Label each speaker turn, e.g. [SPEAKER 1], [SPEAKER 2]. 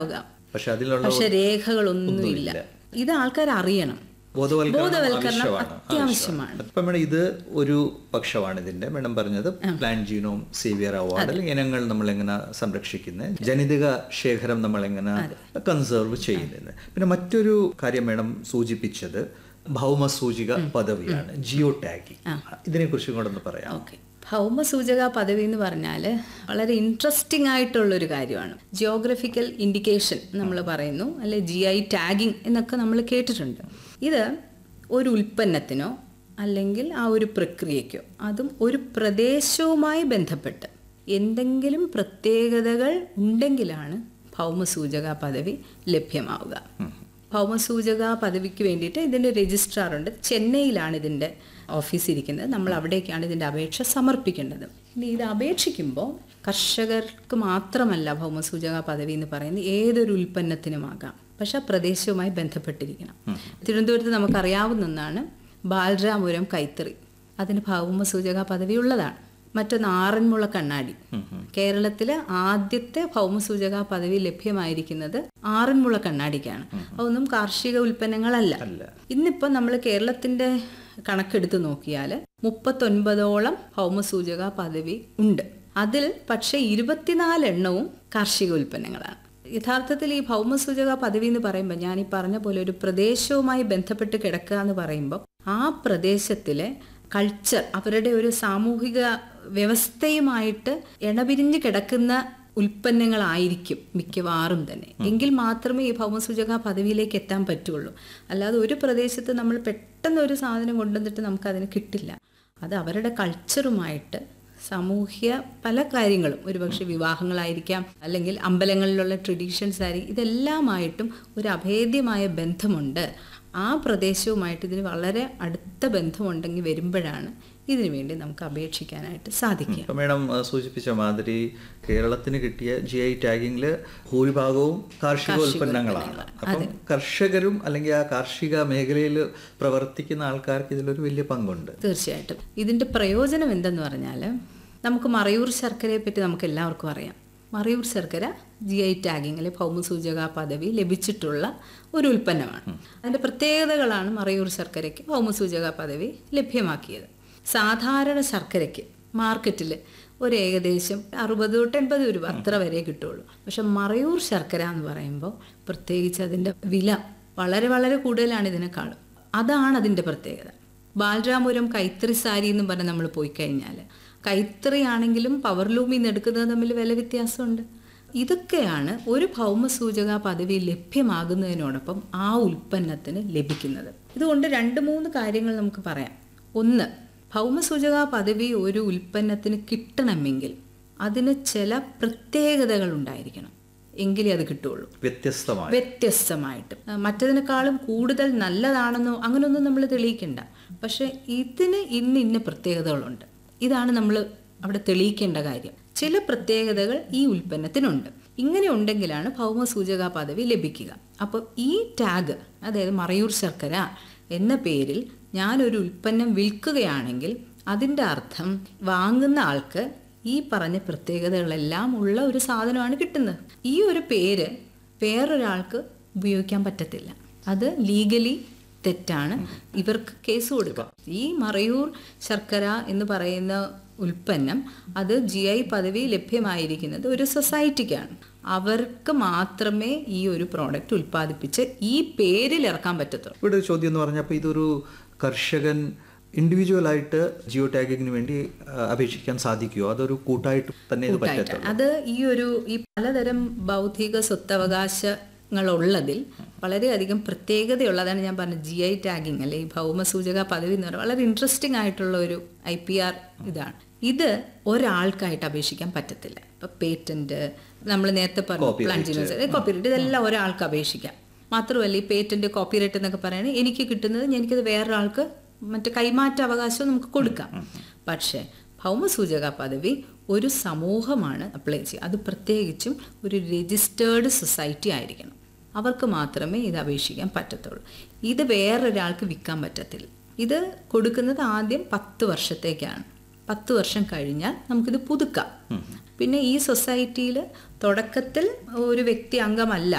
[SPEAKER 1] പക്ഷെ അതിലുള്ള
[SPEAKER 2] പക്ഷെ രേഖകളൊന്നുമില്ല ഇത് ആൾക്കാർ അറിയണം
[SPEAKER 1] ബോധവൽക്കരണം
[SPEAKER 2] ബോധവൽക്കരണം
[SPEAKER 1] ആവശ്യമാണ്
[SPEAKER 2] അത്യാവശ്യമാണ്
[SPEAKER 1] അപ്പം മേഡം ഇത് ഒരു പക്ഷമാണ് ഇതിന്റെ മേഡം പറഞ്ഞത് പ്ലാൻ ജീനോം സേവിയർ അവാർഡ് അല്ലെങ്കിൽ ഇനങ്ങൾ നമ്മൾ എങ്ങനെ സംരക്ഷിക്കുന്നത് ജനിതക ശേഖരം നമ്മൾ എങ്ങനെ കൺസേർവ് ചെയ്യുന്നത് പിന്നെ മറ്റൊരു കാര്യം മേഡം സൂചിപ്പിച്ചത് ഭൗമസൂചിക പദവിയാണ് ജിയോ ടാഗിങ് ഇതിനെ കുറിച്ചും കൂടെ ഒന്ന് പറയാം
[SPEAKER 2] ഓക്കെ ഭൗമസൂചക പദവി എന്ന് പറഞ്ഞാൽ വളരെ ഇൻട്രസ്റ്റിംഗ് ആയിട്ടുള്ളൊരു കാര്യമാണ് ജിയോഗ്രഫിക്കൽ ഇൻഡിക്കേഷൻ നമ്മൾ പറയുന്നു അല്ലെ ജി ഐ ടാഗിങ് എന്നൊക്കെ നമ്മൾ കേട്ടിട്ടുണ്ട് ഇത് ഒരു ഉൽപ്പന്നത്തിനോ അല്ലെങ്കിൽ ആ ഒരു പ്രക്രിയയ്ക്കോ അതും ഒരു പ്രദേശവുമായി ബന്ധപ്പെട്ട് എന്തെങ്കിലും പ്രത്യേകതകൾ ഉണ്ടെങ്കിലാണ് ഭൗമസൂചക പദവി ലഭ്യമാവുക ഭൗമസൂചക പദവിക്ക് വേണ്ടിയിട്ട് ഇതിൻ്റെ രജിസ്ട്രാർ ഉണ്ട് ചെന്നൈയിലാണ് ഇതിൻ്റെ ഓഫീസ് ഇരിക്കുന്നത് നമ്മൾ അവിടേക്കാണ് ഇതിൻ്റെ അപേക്ഷ സമർപ്പിക്കേണ്ടത് ഇനി ഇത് അപേക്ഷിക്കുമ്പോൾ കർഷകർക്ക് മാത്രമല്ല ഭൗമസൂചക പദവി എന്ന് പറയുന്നത് ഏതൊരു ഉൽപ്പന്നത്തിനുമാകാം പക്ഷെ ആ പ്രദേശവുമായി ബന്ധപ്പെട്ടിരിക്കണം തിരുവനന്തപുരത്ത് നമുക്കറിയാവുന്ന ഒന്നാണ് ബാലരാപുരം കൈത്തറി അതിന് ഭൗമസൂചക പദവി ഉള്ളതാണ് മറ്റൊന്ന് ആറന്മുള കണ്ണാടി കേരളത്തിലെ ആദ്യത്തെ ഭൗമസൂചക പദവി ലഭ്യമായിരിക്കുന്നത് ആറന്മുള കണ്ണാടിക്കാണ് അതൊന്നും കാർഷിക ഉൽപ്പന്നങ്ങളല്ല ഇന്നിപ്പോ നമ്മൾ കേരളത്തിന്റെ കണക്കെടുത്ത് നോക്കിയാൽ മുപ്പത്തൊൻപതോളം ഭൗമസൂചക പദവി ഉണ്ട് അതിൽ പക്ഷെ ഇരുപത്തിനാല് എണ്ണവും കാർഷിക ഉൽപ്പന്നങ്ങളാണ് യഥാർത്ഥത്തിൽ ഈ ഭൗമസൂചക പദവി എന്ന് പറയുമ്പോൾ ഞാൻ ഈ പറഞ്ഞ പോലെ ഒരു പ്രദേശവുമായി ബന്ധപ്പെട്ട് കിടക്കുക എന്ന് പറയുമ്പോൾ ആ പ്രദേശത്തിലെ കൾച്ചർ അവരുടെ ഒരു സാമൂഹിക വ്യവസ്ഥയുമായിട്ട് ഇണപിരിഞ്ഞ് കിടക്കുന്ന ഉൽപ്പന്നങ്ങളായിരിക്കും മിക്കവാറും തന്നെ എങ്കിൽ മാത്രമേ ഈ ഭൗമസൂചക പദവിയിലേക്ക് എത്താൻ പറ്റുള്ളൂ അല്ലാതെ ഒരു പ്രദേശത്ത് നമ്മൾ പെട്ടെന്ന് ഒരു സാധനം കൊണ്ടുവന്നിട്ട് നമുക്കതിന് കിട്ടില്ല അത് അവരുടെ കൾച്ചറുമായിട്ട് സാമൂഹ്യ പല കാര്യങ്ങളും ഒരുപക്ഷെ വിവാഹങ്ങളായിരിക്കാം അല്ലെങ്കിൽ അമ്പലങ്ങളിലുള്ള ട്രഡീഷൻസ് ആയിരിക്കും ഇതെല്ലാമായിട്ടും ഒരു അഭേദ്യമായ ബന്ധമുണ്ട് ആ പ്രദേശവുമായിട്ട് ഇതിന് വളരെ അടുത്ത ബന്ധമുണ്ടെങ്കിൽ വരുമ്പോഴാണ് ഇതിനു വേണ്ടി നമുക്ക് അപേക്ഷിക്കാനായിട്ട് സാധിക്കുക
[SPEAKER 1] ഇപ്പൊ മേഡം അഹ് സൂചിപ്പിച്ച മാതിരി കേരളത്തിന് കിട്ടിയ ജി ഐ ടാഗിങ്ങില് ഭൂരിഭാഗവും കാർഷിക ഉൽപ്പന്നങ്ങളാണ് അപ്പം കർഷകരും അല്ലെങ്കിൽ ആ കാർഷിക മേഖലയിൽ പ്രവർത്തിക്കുന്ന ആൾക്കാർക്ക് ഇതിലൊരു വലിയ പങ്കുണ്ട്
[SPEAKER 2] തീർച്ചയായിട്ടും ഇതിൻ്റെ പ്രയോജനം എന്തെന്ന് പറഞ്ഞാൽ നമുക്ക് മറയൂർ ശർക്കരയെ പറ്റി നമുക്ക് എല്ലാവർക്കും അറിയാം മറയൂർ ശർക്കര ജി ഐ ടാഗിങ് അല്ലെങ്കിൽ ഭൗമസൂചക പദവി ലഭിച്ചിട്ടുള്ള ഒരു ഉൽപ്പന്നമാണ് അതിൻ്റെ പ്രത്യേകതകളാണ് മറയൂർ ശർക്കരയ്ക്ക് ഭൗമസൂചക പദവി ലഭ്യമാക്കിയത് സാധാരണ ശർക്കരയ്ക്ക് മാർക്കറ്റിൽ ഒരു ഏകദേശം അറുപത് തൊട്ട് എൺപത് രൂപ അത്ര വരെ കിട്ടുള്ളൂ പക്ഷെ മറയൂർ ശർക്കര എന്ന് പറയുമ്പോൾ പ്രത്യേകിച്ച് അതിൻ്റെ വില വളരെ വളരെ കൂടുതലാണ് ഇതിനേക്കാളും അതാണ് അതിൻ്റെ പ്രത്യേകത ബാലരാമപുരം കൈത്തറി സാരി എന്ന് പറഞ്ഞ് നമ്മൾ പോയി കഴിഞ്ഞാൽ കൈത്തറി ആണെങ്കിലും പവർ ലൂമിൽ നിന്ന് എടുക്കുന്നത് തമ്മിൽ വില വ്യത്യാസമുണ്ട് ഇതൊക്കെയാണ് ഒരു ഭൗമസൂചക പദവി ലഭ്യമാകുന്നതിനോടൊപ്പം ആ ഉൽപ്പന്നത്തിന് ലഭിക്കുന്നത് ഇതുകൊണ്ട് രണ്ട് മൂന്ന് കാര്യങ്ങൾ നമുക്ക് പറയാം ഒന്ന് ഭൗമസൂചക പദവി ഒരു ഉൽപ്പന്നത്തിന് കിട്ടണമെങ്കിൽ അതിന് ചില പ്രത്യേകതകൾ ഉണ്ടായിരിക്കണം എങ്കിലേ അത് കിട്ടുള്ളൂ
[SPEAKER 1] വ്യത്യസ്തമായി
[SPEAKER 2] വ്യത്യസ്തമായിട്ട് ആ, മറ്റതിനേക്കാളും കൂടുതൽ നല്ലതാണെന്നോ അങ്ങനെയൊന്നും നമ്മൾ തെളിയിക്കണ്ട പക്ഷെ ഇതിന് ഇന്ന് ഇന്ന പ്രത്യേകതകളുണ്ട് ഇതാണ് നമ്മൾ അവിടെ തെളിയിക്കേണ്ട കാര്യം ചില പ്രത്യേകതകൾ ഈ ഉൽപ്പന്നത്തിനുണ്ട് ഇങ്ങനെ ഉണ്ടെങ്കിലാണ് ഭൗമസൂചക പദവി ലഭിക്കുക അപ്പോൾ ഈ ടാഗ് അതായത് മറയൂർ ശർക്കര എന്ന പേരിൽ ഞാനൊരു ഉൽപ്പന്നം വിൽക്കുകയാണെങ്കിൽ അതിൻ്റെ അർത്ഥം വാങ്ങുന്ന ആൾക്ക് ഈ പറഞ്ഞ പ്രത്യേകതകളെല്ലാം ഉള്ള ഒരു സാധനമാണ് കിട്ടുന്നത് ഈ ഒരു പേര് വേറൊരാൾക്ക് ഉപയോഗിക്കാൻ പറ്റത്തില്ല അത് ലീഗലി തെറ്റാണ് ഇവർക്ക് കേസ് കൊടുക്കാം ഈ മറയൂർ ശർക്കര എന്ന് പറയുന്ന ഉൽപ്പന്നം അത് ജി ഐ പദവി ലഭ്യമായിരിക്കുന്നത് ഒരു സൊസൈറ്റിക്കാണ് അവർക്ക് മാത്രമേ ഈ ഒരു പ്രോഡക്റ്റ് ഉൽപ്പാദിപ്പിച്ച് ഈ പേരിൽ ഇറക്കാൻ പറ്റത്തുള്ളൂ
[SPEAKER 1] ഇവിടെ ഒരു ചോദ്യം എന്ന് പറഞ്ഞപ്പോൾ ഇതൊരു കർഷകൻ ഇൻഡിവിജ്വൽ ആയിട്ട് ജിയോ ടാഗിങ്ങിന് വേണ്ടി ആ, അപേക്ഷിക്കാൻ സാധിക്കുമോ അതൊരു കൂട്ടായിട്ട് തന്നെ ഇത് പറ്റത്തുള്ളൂ
[SPEAKER 2] അത് ഈ ഒരു ഈ പലതരം ബൗദ്ധിക സ്വത്തവകാശങ്ങളുള്ളതിൽ വളരെയധികം പ്രത്യേകതയുള്ളതാണ് ഞാൻ പറഞ്ഞത് ജി ഐ ടാഗിങ് അല്ലെ ഈ ഭൗമസൂചക പദവി എന്ന് പറയുന്നത് വളരെ ഇൻട്രസ്റ്റിംഗ് ആയിട്ടുള്ള ഒരു ഐ പി ആർ ഇതാണ് ഇത് ഒരാൾക്കായിട്ട് അപേക്ഷിക്കാൻ പറ്റത്തില്ല ഇപ്പൊ പേറ്റന്റ് നമ്മൾ നേരത്തെ പറഞ്ഞു പ്ലാൻ കോപ്പിറൈറ്റ് ഇതെല്ലാം ഒരാൾക്ക് അപേക്ഷിക്കാം മാത്രമല്ല ഈ പേറ്റന്റ് കോപ്പിറൈറ്റ് എന്നൊക്കെ പറയുന്നത് എനിക്ക് കിട്ടുന്നത് എനിക്കത് വേറൊരാൾക്ക് മറ്റേ കൈമാറ്റ അവകാശം നമുക്ക് കൊടുക്കാം പക്ഷേ ഭൗമസൂചക പദവി ഒരു സമൂഹമാണ് അപ്ലൈ ചെയ്യുക അത് പ്രത്യേകിച്ചും ഒരു രജിസ്റ്റേർഡ് സൊസൈറ്റി ആയിരിക്കണം അവർക്ക് മാത്രമേ ഇത് അപേക്ഷിക്കാൻ പറ്റത്തുള്ളൂ ഇത് വേറൊരാൾക്ക് വിൽക്കാൻ പറ്റത്തില്ല ഇത് കൊടുക്കുന്നത് ആദ്യം പത്ത് വർഷത്തേക്കാണ് പത്ത് വർഷം കഴിഞ്ഞാൽ നമുക്കിത് പുതുക്കാം പിന്നെ ഈ സൊസൈറ്റിയിൽ തുടക്കത്തിൽ ഒരു വ്യക്തി അംഗമല്ല